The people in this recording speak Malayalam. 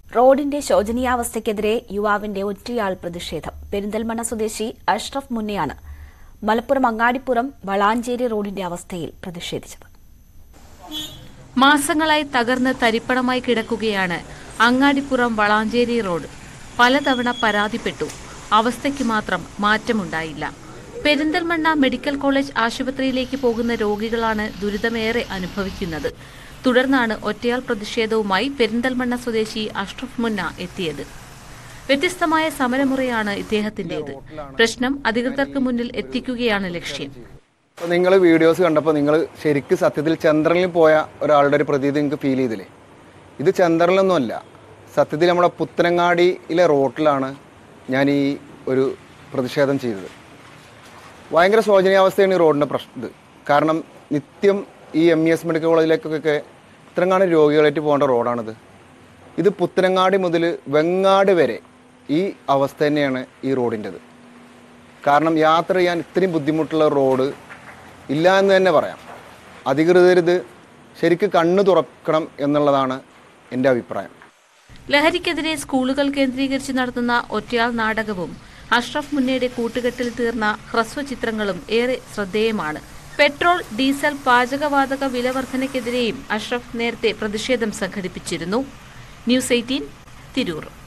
റോഡിന്റെ ശോചനീയാവസ്ഥയ്ക്കെതിരെ യുവാവിന്റെ ഒറ്റയാൾ പ്രതിഷേധം പെരിന്തൽമണ്ണ സ്വദേശി അഷ്റഫ് മുന്നയാണ് മലപ്പുറം അങ്ങാടിപ്പുറം വളാഞ്ചേരി റോഡിന്റെ അവസ്ഥയിൽ പ്രതിഷേധിച്ചത് മാസങ്ങളായി തകർന്ന് തരിപ്പണമായി കിടക്കുകയാണ് അങ്ങാടിപ്പുറം വളാഞ്ചേരി റോഡ് പലതവണ പരാതിപ്പെട്ടു അവസ്ഥയ്ക്ക് മാത്രം മാറ്റമുണ്ടായില്ല പെരിന്തൽമണ്ണ മെഡിക്കൽ കോളേജ് ആശുപത്രിയിലേക്ക് പോകുന്ന രോഗികളാണ് ദുരിതമേറെ അനുഭവിക്കുന്നത് തുടർന്നാണ് ഒറ്റയാൾ പ്രതിഷേധവുമായി പെരിന്തൽമണ്ണ സ്വദേശി അഷ്റഫ് മുന്ന എത്തിയത് വ്യത്യസ്തമായ സമരമുറയാണ് ഇദ്ദേഹത്തിന്റേത് പ്രശ്നം അധികൃതർക്ക് മുന്നിൽ എത്തിക്കുകയാണ് ലക്ഷ്യം അപ്പോൾ നിങ്ങൾ വീഡിയോസ് കണ്ടപ്പോൾ നിങ്ങൾ ശരിക്കും സത്യത്തിൽ ചന്ദ്രനിൽ പോയ ഒരാളുടെ ഒരു പ്രതീതി നിങ്ങൾക്ക് ഫീൽ ചെയ്തില്ലേ ഇത് ചന്ദ്രനിലൊന്നുമല്ല സത്യത്തിൽ നമ്മുടെ പുത്തനങ്ങാടിയിലെ റോട്ടിലാണ് ഞാൻ ഈ ഒരു പ്രതിഷേധം ചെയ്തത് ഭയങ്കര ശോചനീയാവസ്ഥയാണ് ഈ റോഡിൻ്റെ പ്രശ്നം ഇത് കാരണം നിത്യം ഈ എം ഇ എസ് മെഡിക്കൽ കോളേജിലേക്കൊക്കെ ഇത്രങ്ങാണ്ട് രോഗികളായിട്ട് പോകേണ്ട റോഡാണിത് ഇത് പുത്തനങ്ങാടി മുതൽ വെങ്ങാട് വരെ ഈ അവസ്ഥ തന്നെയാണ് ഈ റോഡിൻ്റെത് കാരണം യാത്ര ചെയ്യാൻ ഇത്രയും ബുദ്ധിമുട്ടുള്ള റോഡ് ഇല്ല എന്ന് തന്നെ പറയാം അധികൃതരിത് ശരിക്ക് കണ്ണു തുറക്കണം എന്നുള്ളതാണ് എൻ്റെ അഭിപ്രായം ലഹരിക്കെതിരെ സ്കൂളുകൾ കേന്ദ്രീകരിച്ച് നടത്തുന്ന ഒറ്റയാൾ നാടകവും അഷ്റഫ് മുന്നയുടെ കൂട്ടുകെട്ടിൽ തീർന്ന ഹ്രസ്വചിത്രങ്ങളും ഏറെ ശ്രദ്ധേയമാണ് പെട്രോൾ ഡീസൽ പാചകവാതക വിലവർധനയ്ക്കെതിരെയും അഷ്റഫ് നേരത്തെ പ്രതിഷേധം സംഘടിപ്പിച്ചിരുന്നു ന്യൂസ് എയ്റ്റീൻ തിരൂർ